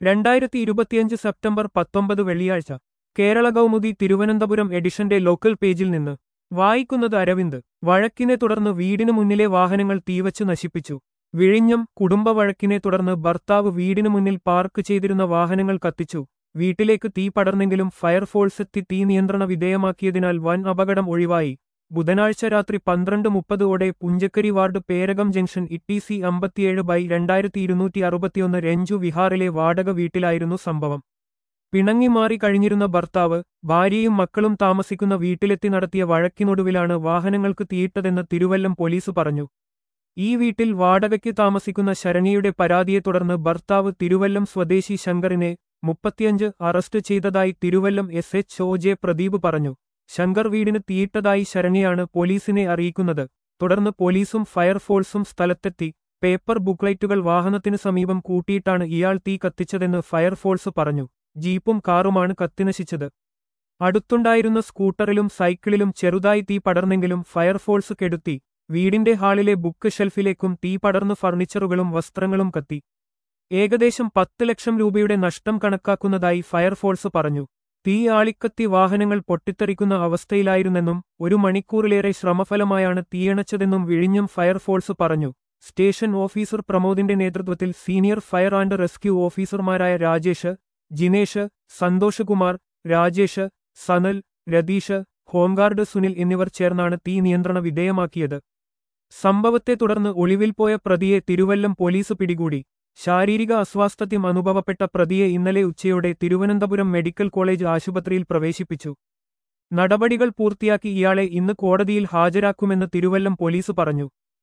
രണ്ടായിരത്തി ഇരുപത്തിയഞ്ച് സെപ്റ്റംബർ പത്തൊമ്പത് വെള്ളിയാഴ്ച കേരള കൗമുദി തിരുവനന്തപുരം എഡിഷന്റെ ലോക്കൽ പേജിൽ നിന്ന് വായിക്കുന്നത് അരവിന്ദ് വഴക്കിനെ തുടർന്ന് വീടിനു മുന്നിലെ വാഹനങ്ങൾ തീവച്ച് നശിപ്പിച്ചു വിഴിഞ്ഞം കുടുംബ വഴക്കിനെ തുടർന്ന് ഭർത്താവ് വീടിനു മുന്നിൽ പാർക്ക് ചെയ്തിരുന്ന വാഹനങ്ങൾ കത്തിച്ചു വീട്ടിലേക്ക് തീ പടർന്നെങ്കിലും ഫയർഫോഴ്സ് എത്തി തീ നിയന്ത്രണ വിധേയമാക്കിയതിനാൽ വൻ അപകടം ഒഴിവായി ബുധനാഴ്ച രാത്രി പന്ത്രണ്ട് മുപ്പതോടെ പുഞ്ചക്കരി വാർഡ് പേരകം ജംഗ്ഷൻ ഇട്ടിസി അമ്പത്തിയേഴ് ബൈ രണ്ടായിരത്തി ഇരുന്നൂറ്റി അറുപത്തിയൊന്ന് രഞ്ജു വിഹാറിലെ വാടക വീട്ടിലായിരുന്നു സംഭവം പിണങ്ങി മാറി കഴിഞ്ഞിരുന്ന ഭർത്താവ് ഭാര്യയും മക്കളും താമസിക്കുന്ന വീട്ടിലെത്തി നടത്തിയ വഴക്കിനൊടുവിലാണ് വാഹനങ്ങൾക്ക് തീയിട്ടതെന്ന് തിരുവല്ലം പോലീസ് പറഞ്ഞു ഈ വീട്ടിൽ വാടകയ്ക്ക് താമസിക്കുന്ന ശരണ്യയുടെ പരാതിയെ തുടർന്ന് ഭർത്താവ് തിരുവല്ലം സ്വദേശി ശങ്കറിനെ മുപ്പത്തിയഞ്ച് അറസ്റ്റ് ചെയ്തതായി Thiruvallam S H O J Pradeep പറഞ്ഞു ശങ്കർ വീടിന് തീയിട്ടതായി ശരണ്യയാണ് പോലീസിനെ അറിയിക്കുന്നത് തുടർന്ന് പോലീസും ഫയർഫോഴ്സും സ്ഥലത്തെത്തി പേപ്പർ ബുക്ക്ലൈറ്റുകൾ വാഹനത്തിനു സമീപം കൂട്ടിയിട്ടാണ് ഇയാൾ തീ കത്തിച്ചതെന്ന് ഫയർഫോഴ്സ് പറഞ്ഞു ജീപ്പും കാറുമാണ് കത്തിനശിച്ചത് അടുത്തുണ്ടായിരുന്ന സ്കൂട്ടറിലും സൈക്കിളിലും ചെറുതായി തീ പടർന്നെങ്കിലും ഫയർഫോഴ്സ് കെടുത്തി വീടിന്റെ ഹാളിലെ ബുക്ക് ഷെൽഫിലേക്കും തീ പടർന്ന് ഫർണിച്ചറുകളും വസ്ത്രങ്ങളും കത്തി ഏകദേശം പത്ത് ലക്ഷം രൂപയുടെ നഷ്ടം കണക്കാക്കുന്നതായി ഫയർഫോഴ്സ് പറഞ്ഞു തീ ആളിക്കത്തി വാഹനങ്ങൾ പൊട്ടിത്തെറിക്കുന്ന അവസ്ഥയിലായിരുന്നെന്നും ഒരു മണിക്കൂറിലേറെ ശ്രമഫലമായാണ് തീയണച്ചതെന്നും വിഴിഞ്ഞം ഫയർഫോഴ്സ് പറഞ്ഞു സ്റ്റേഷൻ ഓഫീസർ പ്രമോദിന്റെ നേതൃത്വത്തിൽ സീനിയർ ഫയർ ആൻഡ് റെസ്ക്യൂ ഓഫീസർമാരായ രാജേഷ് ജിനേഷ് സന്തോഷകുമാർ രാജേഷ് സനൽ രതീഷ് ഹോംഗാർഡ് സുനിൽ എന്നിവർ ചേർന്നാണ് തീ നിയന്ത്രണ വിധേയമാക്കിയത് സംഭവത്തെ തുടർന്ന് ഒളിവിൽ പോയ പ്രതിയെ തിരുവല്ലം പോലീസ് പിടികൂടി ശാരീരിക അസ്വാസ്ഥ്യം അനുഭവപ്പെട്ട പ്രതിയെ ഇന്നലെ ഉച്ചയോടെ തിരുവനന്തപുരം മെഡിക്കൽ കോളേജ് ആശുപത്രിയിൽ പ്രവേശിപ്പിച്ചു നടപടികൾ പൂർത്തിയാക്കി ഇയാളെ ഇന്ന് കോടതിയിൽ ഹാജരാക്കുമെന്ന് തിരുവല്ലം പോലീസ് പറഞ്ഞു